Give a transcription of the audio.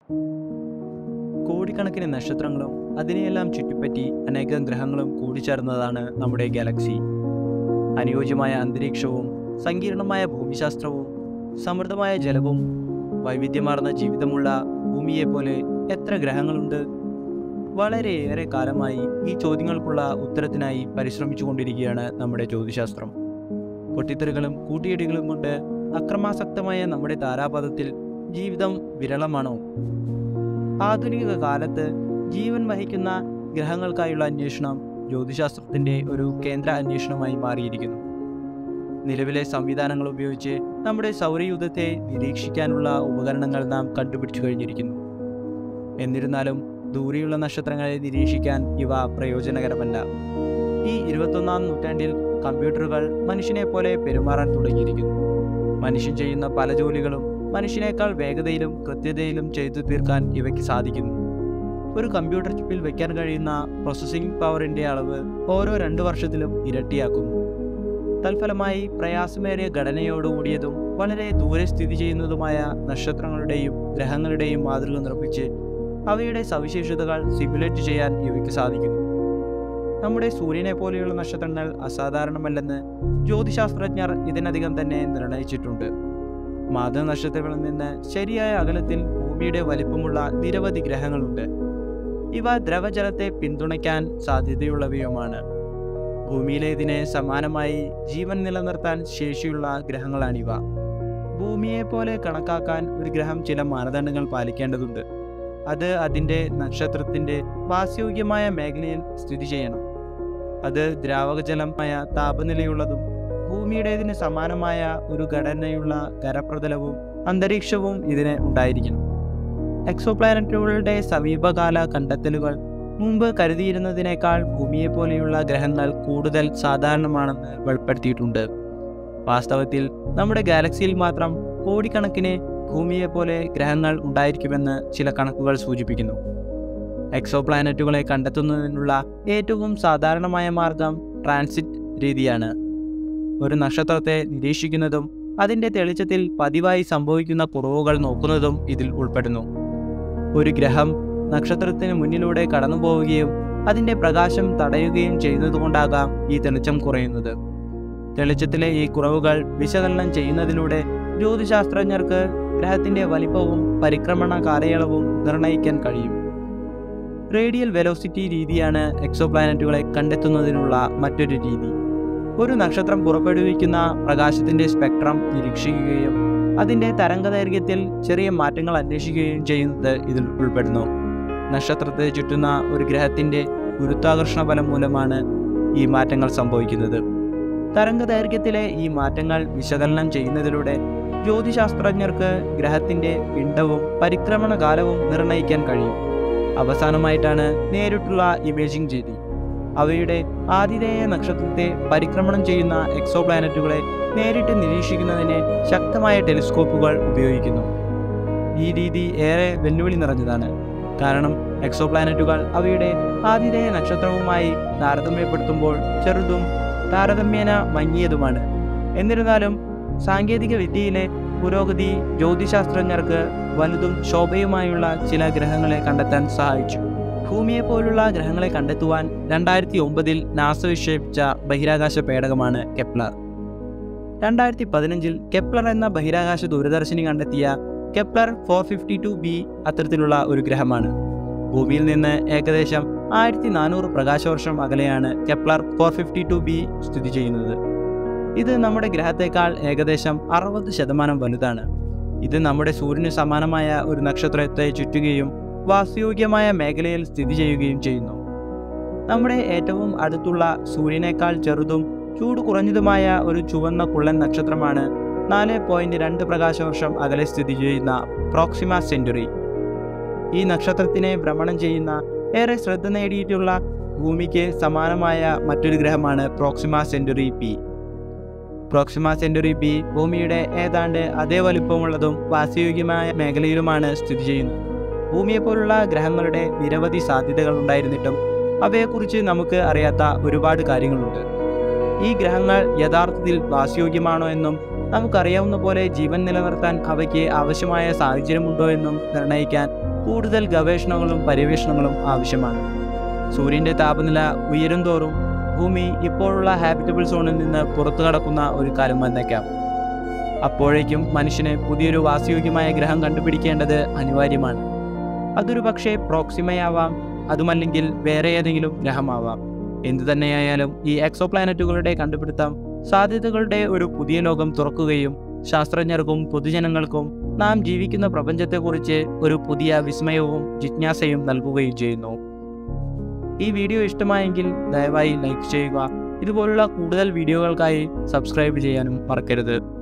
കോടിക്കണക്കിന് നക്ഷത്രങ്ങളും അതിനെയെല്ലാം ചുറ്റിപ്പറ്റി അനേകം ഗ്രഹങ്ങളും കൂടിച്ചേർന്നതാണ് നമ്മുടെ ഗാലക്സി അനുയോജ്യമായ അന്തരീക്ഷവും സങ്കീർണമായ ഭൂമിശാസ്ത്രവും സമൃദ്ധമായ ജലവും വൈവിധ്യമാർന്ന ജീവിതമുള്ള ഭൂമിയെപ്പോലെ എത്ര ഗ്രഹങ്ങളുണ്ട് വളരെയേറെ കാലമായി ഈ ചോദ്യങ്ങൾക്കുള്ള ഉത്തരത്തിനായി പരിശ്രമിച്ചുകൊണ്ടിരിക്കുകയാണ് നമ്മുടെ ജ്യോതിശാസ്ത്രം പൊട്ടിത്തെറികളും കൂട്ടിയിടികളും കൊണ്ട് അക്രമാസക്തമായ നമ്മുടെ താരാപഥത്തിൽ ജീവിതം വിരളമാണോ ആധുനിക കാലത്ത് ജീവൻ വഹിക്കുന്ന ഗ്രഹങ്ങൾക്കായുള്ള അന്വേഷണം ജ്യോതിശാസ്ത്രത്തിന്റെ ഒരു കേന്ദ്ര അന്വേഷണമായി മാറിയിരിക്കുന്നു നിലവിലെ സംവിധാനങ്ങൾ ഉപയോഗിച്ച് നമ്മുടെ സൗരയൂഥത്തെ നിരീക്ഷിക്കാനുള്ള ഉപകരണങ്ങൾ നാം കണ്ടുപിടിച്ചു കഴിഞ്ഞിരിക്കുന്നു എന്നിരുന്നാലും ദൂരെയുള്ള നക്ഷത്രങ്ങളെ നിരീക്ഷിക്കാൻ ഇവ പ്രയോജനകരമല്ല ഈ ഇരുപത്തൊന്നാം നൂറ്റാണ്ടിൽ കമ്പ്യൂട്ടറുകൾ മനുഷ്യനെ പോലെ പെരുമാറാൻ തുടങ്ങിയിരിക്കുന്നു മനുഷ്യൻ ചെയ്യുന്ന പല ജോലികളും മനുഷ്യനേക്കാൾ വേഗതയിലും കൃത്യതയിലും ചെയ്തു തീർക്കാൻ ഇവയ്ക്ക് സാധിക്കുന്നു ഒരു കമ്പ്യൂട്ടർ ചിപ്പിൽ വയ്ക്കാൻ കഴിയുന്ന പ്രോസസ്സിംഗ് പവറിന്റെ അളവ് ഓരോ രണ്ട് വർഷത്തിലും ഇരട്ടിയാക്കുന്നു തൽഫലമായി പ്രയാസമേറിയ ഘടനയോടുകൂടിയതും വളരെ ദൂരെ സ്ഥിതി ചെയ്യുന്നതുമായ നക്ഷത്രങ്ങളുടെയും ഗ്രഹങ്ങളുടെയും മാതൃക നിർമ്മിച്ച് അവയുടെ സവിശേഷതകൾ സിമുലേറ്റ് ചെയ്യാൻ ഇവയ്ക്ക് സാധിക്കുന്നു നമ്മുടെ സൂര്യനെ പോലെയുള്ള നക്ഷത്രങ്ങൾ അസാധാരണമല്ലെന്ന് ജ്യോതിശാസ്ത്രജ്ഞർ ഇതിനധികം തന്നെ നിർണയിച്ചിട്ടുണ്ട് മാധവ നക്ഷത്രങ്ങളിൽ നിന്ന് ശരിയായ അകലത്തിൽ ഭൂമിയുടെ വലിപ്പമുള്ള നിരവധി ഗ്രഹങ്ങളുണ്ട് ഇവ ദ്രവജലത്തെ പിന്തുണയ്ക്കാൻ സാധ്യതയുള്ളവയുമാണ് ഭൂമിയിലേതിന് സമാനമായി ജീവൻ നിലനിർത്താൻ ശേഷിയുള്ള ഗ്രഹങ്ങളാണിവ ഭൂമിയെ പോലെ കണക്കാക്കാൻ ഒരു ഗ്രഹം ചില മാനദണ്ഡങ്ങൾ പാലിക്കേണ്ടതുണ്ട് അത് അതിൻ്റെ നക്ഷത്രത്തിൻ്റെ വാസയോഗ്യമായ മേഖലയിൽ സ്ഥിതി ചെയ്യണം അത് ദ്രാവകജലമായ താപനിലയുള്ളതും ഭൂമിയുടേതിന് സമാനമായ ഒരു ഘടനയുള്ള കരപ്രതലവും അന്തരീക്ഷവും ഇതിന് ഉണ്ടായിരിക്കണം എക്സോപ്ലാനറ്റുകളുടെ സമീപകാല കണ്ടെത്തലുകൾ മുമ്പ് കരുതിയിരുന്നതിനേക്കാൾ ഭൂമിയെപ്പോലെയുള്ള ഗ്രഹങ്ങൾ കൂടുതൽ സാധാരണമാണെന്ന് വെളിപ്പെടുത്തിയിട്ടുണ്ട് വാസ്തവത്തിൽ നമ്മുടെ ഗാലക്സിയിൽ മാത്രം കോടിക്കണക്കിന് ഭൂമിയെപ്പോലെ ഗ്രഹങ്ങൾ ഉണ്ടായിരിക്കുമെന്ന് ചില കണക്കുകൾ സൂചിപ്പിക്കുന്നു എക്സോപ്ലാനറ്റുകളെ കണ്ടെത്തുന്നതിനുള്ള ഏറ്റവും സാധാരണമായ മാർഗം ട്രാൻസിറ്റ് രീതിയാണ് ഒരു നക്ഷത്രത്തെ നിരീക്ഷിക്കുന്നതും അതിൻ്റെ തെളിച്ചത്തിൽ പതിവായി സംഭവിക്കുന്ന കുറവുകൾ നോക്കുന്നതും ഇതിൽ ഉൾപ്പെടുന്നു ഒരു ഗ്രഹം നക്ഷത്രത്തിന് മുന്നിലൂടെ കടന്നു പോവുകയും അതിൻ്റെ പ്രകാശം തടയുകയും ചെയ്യുന്നതുകൊണ്ടാകാം ഈ തെളിച്ചം കുറയുന്നത് തെളിച്ചത്തിലെ ഈ കുറവുകൾ വിശകലനം ചെയ്യുന്നതിലൂടെ ജ്യോതിശാസ്ത്രജ്ഞർക്ക് ഗ്രഹത്തിന്റെ വലിപ്പവും പരിക്രമണ കാലയളവും നിർണ്ണയിക്കാൻ കഴിയും റേഡിയൽ വെലോസിറ്റി രീതിയാണ് എക്സോപ്ലാനറ്റുകളെ കണ്ടെത്തുന്നതിനുള്ള മറ്റൊരു രീതി ഒരു നക്ഷത്രം പുറപ്പെടുവിക്കുന്ന പ്രകാശത്തിന്റെ സ്പെക്ട്രം നിരീക്ഷിക്കുകയും അതിന്റെ തരംഗദൈർഘ്യത്തിൽ ചെറിയ മാറ്റങ്ങൾ അന്വേഷിക്കുകയും ചെയ്യുന്നത് ഇതിൽ ഉൾപ്പെടുന്നു നക്ഷത്രത്തെ ചുറ്റുന്ന ഒരു ഗ്രഹത്തിന്റെ ഗുരുത്വാകർഷണ ബലം മൂലമാണ് ഈ മാറ്റങ്ങൾ സംഭവിക്കുന്നത് തരംഗദൈർഘ്യത്തിലെ ഈ മാറ്റങ്ങൾ വിശകലനം ചെയ്യുന്നതിലൂടെ ജ്യോതിശാസ്ത്രജ്ഞർക്ക് ഗ്രഹത്തിന്റെ പിണ്ഡവും പരിക്രമണ കാലവും നിർണ്ണയിക്കാൻ കഴിയും അവസാനമായിട്ടാണ് നേരിട്ടുള്ള ഇമേജിംഗ് രീതി അവയുടെ ആതിഥേയ നക്ഷത്രത്തെ പരിക്രമണം ചെയ്യുന്ന എക്സോപ്ലാനറ്റുകളെ നേരിട്ട് നിരീക്ഷിക്കുന്നതിന് ശക്തമായ ടെലിസ്കോപ്പുകൾ ഉപയോഗിക്കുന്നു ഈ രീതി ഏറെ വെല്ലുവിളി നിറഞ്ഞതാണ് കാരണം എക്സോപ്ലാനറ്റുകൾ അവയുടെ ആതിഥേയ നക്ഷത്രവുമായി താരതമ്യപ്പെടുത്തുമ്പോൾ ചെറുതും താരതമ്യേന മങ്ങിയതുമാണ് എന്നിരുന്നാലും സാങ്കേതിക വിദ്യയിലെ പുരോഗതി ജ്യോതിശാസ്ത്രജ്ഞർക്ക് വലുതും ശോഭയുമായുള്ള ചില ഗ്രഹങ്ങളെ കണ്ടെത്താൻ സഹായിച്ചു ഭൂമിയെപ്പോലുള്ള ഗ്രഹങ്ങളെ കണ്ടെത്തുവാൻ രണ്ടായിരത്തി ഒമ്പതിൽ നാസ വിക്ഷേപിച്ച ബഹിരാകാശ പേടകമാണ് കെപ്ലർ രണ്ടായിരത്തി പതിനഞ്ചിൽ കെപ്ലർ എന്ന ബഹിരാകാശ ദൂരദർശിനി കണ്ടെത്തിയ Kepler four fifty two B അത്തരത്തിലുള്ള ഒരു ഗ്രഹമാണ് ഭൂമിയിൽ നിന്ന് ഏകദേശം ആയിരത്തി നാനൂറ് പ്രകാശവർഷം അകലെയാണ് Kepler four fifty two B സ്ഥിതി ചെയ്യുന്നത് ഇത് നമ്മുടെ ഗ്രഹത്തേക്കാൾ ഏകദേശം അറുപത് ശതമാനം വലുതാണ് ഇത് നമ്മുടെ സൂര്യന് സമാനമായ ഒരു നക്ഷത്രത്തെ ചുറ്റുകയും വാസയോഗ്യമായ മേഖലയിൽ സ്ഥിതി ചെയ്യുകയും ചെയ്യുന്നു നമ്മുടെ ഏറ്റവും അടുത്തുള്ള സൂര്യനേക്കാൾ ചെറുതും ചൂട് കുറഞ്ഞതുമായ ഒരു ചുവന്ന കുള്ളൻ നക്ഷത്രമാണ് നാല് പോയിന്റ് രണ്ട് പ്രകാശവർഷം അകലെ സ്ഥിതി ചെയ്യുന്ന പ്രോക്സിമ സെഞ്ചുറി ഈ നക്ഷത്രത്തിനെ ഭ്രമണം ചെയ്യുന്ന ഏറെ ശ്രദ്ധ നേടിയിട്ടുള്ള ഭൂമിക്ക് സമാനമായ മറ്റൊരു ഗ്രഹമാണ് Proxima Centauri P Proxima Centauri B ഭൂമിയുടെ ഏതാണ്ട് അതേ വലിപ്പമുള്ളതും വാസയോഗ്യമായ മേഖലയിലുമാണ് സ്ഥിതി ചെയ്യുന്നത് ഭൂമിയെപ്പോലുള്ള ഗ്രഹങ്ങളുടെ നിരവധി സാധ്യതകൾ ഉണ്ടായിരുന്നിട്ടും അവയെക്കുറിച്ച് നമുക്ക് അറിയാത്ത ഒരുപാട് കാര്യങ്ങളുണ്ട് ഈ ഗ്രഹങ്ങൾ യഥാർത്ഥത്തിൽ വാസയോഗ്യമാണോ എന്നും നമുക്കറിയാവുന്ന പോലെ ജീവൻ നിലനിർത്താൻ അവയ്ക്ക് ആവശ്യമായ സാഹചര്യമുണ്ടോ എന്നും നിർണ്ണയിക്കാൻ കൂടുതൽ ഗവേഷണങ്ങളും പര്യവേഷണങ്ങളും ആവശ്യമാണ് സൂര്യൻ്റെ താപനില ഉയരും തോറും ഭൂമി ഇപ്പോഴുള്ള ഹാബിറ്റബിൾ സോണിൽ നിന്ന് പുറത്തു കടക്കുന്ന ഒരു കാലം വന്നേക്കാം അപ്പോഴേക്കും മനുഷ്യന് പുതിയൊരു വാസയോഗ്യമായ ഗ്രഹം കണ്ടുപിടിക്കേണ്ടത് അനിവാര്യമാണ് അതൊരു പക്ഷേ പ്രോക്സിമയാവാം അതുമല്ലെങ്കിൽ വേറെ ഏതെങ്കിലും ഗ്രഹമാവാം എന്തു തന്നെയായാലും ഈ എക്സോ പ്ലാനറ്റുകളുടെ കണ്ടുപിടുത്തം സാധ്യതകളുടെ ഒരു പുതിയ ലോകം തുറക്കുകയും ശാസ്ത്രജ്ഞർക്കും പൊതുജനങ്ങൾക്കും നാം ജീവിക്കുന്ന പ്രപഞ്ചത്തെക്കുറിച്ച് ഒരു പുതിയ വിസ്മയവും ജിജ്ഞാസയും നൽകുകയും ചെയ്യുന്നു ഈ വീഡിയോ ഇഷ്ടമായെങ്കിൽ ദയവായി ലൈക്ക് ചെയ്യുക ഇതുപോലുള്ള കൂടുതൽ വീഡിയോകൾക്കായി സബ്സ്ക്രൈബ് ചെയ്യാനും മറക്കരുത്